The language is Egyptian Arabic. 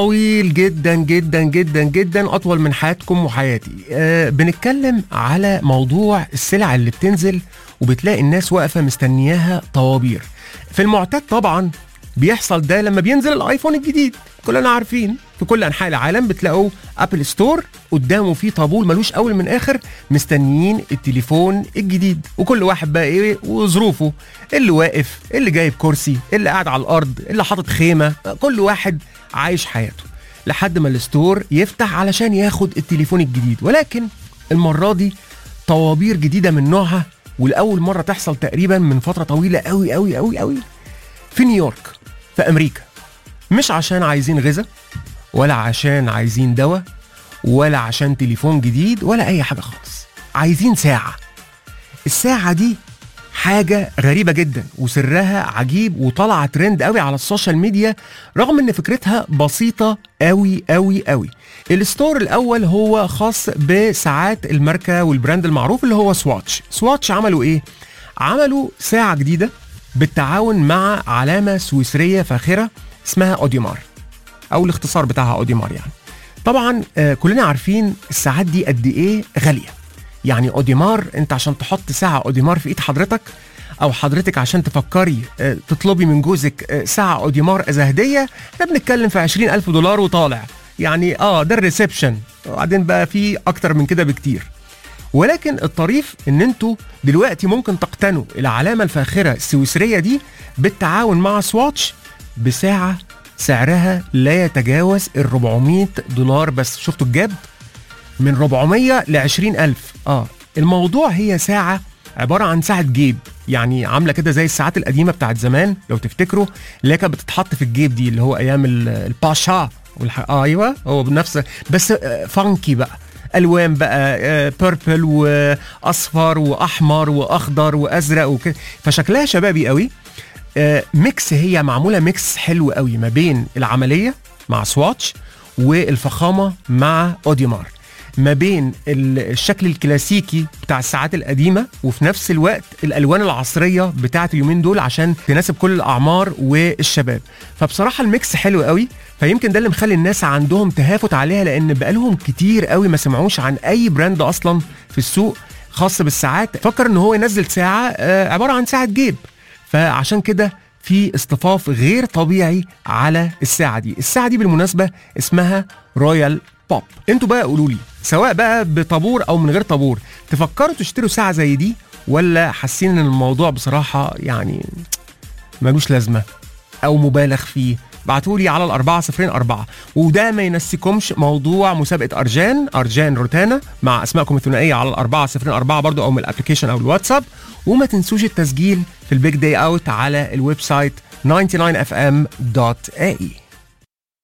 طويل جدا جدا جدا جدا اطول من حياتكم وحياتي أه بنتكلم على موضوع السلع اللي بتنزل وبتلاقي الناس واقفه مستنياها طوابير في المعتاد طبعا بيحصل ده لما بينزل الايفون الجديد كلنا عارفين في كل انحاء العالم بتلاقوا ابل ستور قدامه فيه طابور ملوش اول من اخر مستنيين التليفون الجديد وكل واحد بقى ايه وظروفه اللي واقف اللي جايب كرسي اللي قاعد على الارض اللي حاطط خيمه كل واحد عايش حياته لحد ما الستور يفتح علشان ياخد التليفون الجديد ولكن المره دي طوابير جديده من نوعها ولاول مره تحصل تقريبا من فتره طويله قوي قوي قوي قوي في نيويورك في امريكا مش عشان عايزين غذاء ولا عشان عايزين دواء ولا عشان تليفون جديد ولا اي حاجه خالص عايزين ساعه الساعه دي حاجه غريبه جدا وسرها عجيب وطالعه ترند قوي على السوشيال ميديا رغم ان فكرتها بسيطه قوي قوي قوي الستور الاول هو خاص بساعات الماركه والبراند المعروف اللي هو سواتش سواتش عملوا ايه عملوا ساعه جديده بالتعاون مع علامه سويسريه فاخره اسمها اوديمار او الاختصار بتاعها اوديمار يعني طبعا آه كلنا عارفين الساعات دي قد ايه غاليه يعني اوديمار انت عشان تحط ساعه اوديمار في ايد حضرتك او حضرتك عشان تفكري آه تطلبي من جوزك آه ساعه اوديمار از هديه احنا بنتكلم في 20000 دولار وطالع يعني اه ده الريسبشن وبعدين بقى في اكتر من كده بكتير ولكن الطريف ان انتوا دلوقتي ممكن تقتنوا العلامه الفاخره السويسريه دي بالتعاون مع سواتش بساعه سعرها لا يتجاوز ال 400 دولار بس شفتوا الجاب من 400 ل 20000 اه الموضوع هي ساعه عباره عن ساعه جيب يعني عامله كده زي الساعات القديمه بتاعت زمان لو تفتكروا اللي كانت بتتحط في الجيب دي اللي هو ايام الباشا والح... آه ايوه هو بنفس بس آه فانكي بقى الوان بقى آه بيربل واصفر واحمر واخضر وازرق وكده فشكلها شبابي قوي آه ميكس هي معموله ميكس حلو قوي ما بين العمليه مع سواتش والفخامه مع اوديمار ما بين الشكل الكلاسيكي بتاع الساعات القديمه وفي نفس الوقت الالوان العصريه بتاعه اليومين دول عشان تناسب كل الاعمار والشباب فبصراحه الميكس حلو قوي فيمكن ده اللي مخلي الناس عندهم تهافت عليها لان بقالهم كتير قوي ما سمعوش عن اي براند اصلا في السوق خاص بالساعات فكر ان هو ينزل ساعه عباره عن ساعه جيب فعشان كده في اصطفاف غير طبيعي على الساعه دي الساعه دي بالمناسبه اسمها رويال بوب انتوا بقى قولوا لي سواء بقى بطابور او من غير طابور تفكروا تشتروا ساعه زي دي ولا حاسين ان الموضوع بصراحه يعني ملوش لازمه او مبالغ فيه بعتوا لي على الأربعة صفرين أربعة وده ما ينسيكمش موضوع مسابقة أرجان أرجان روتانا مع أسمائكم الثنائية على الأربعة صفرين أربعة برضو أو من الأبليكيشن أو الواتساب وما تنسوش التسجيل في البيج داي أوت على الويب سايت 99fm.ae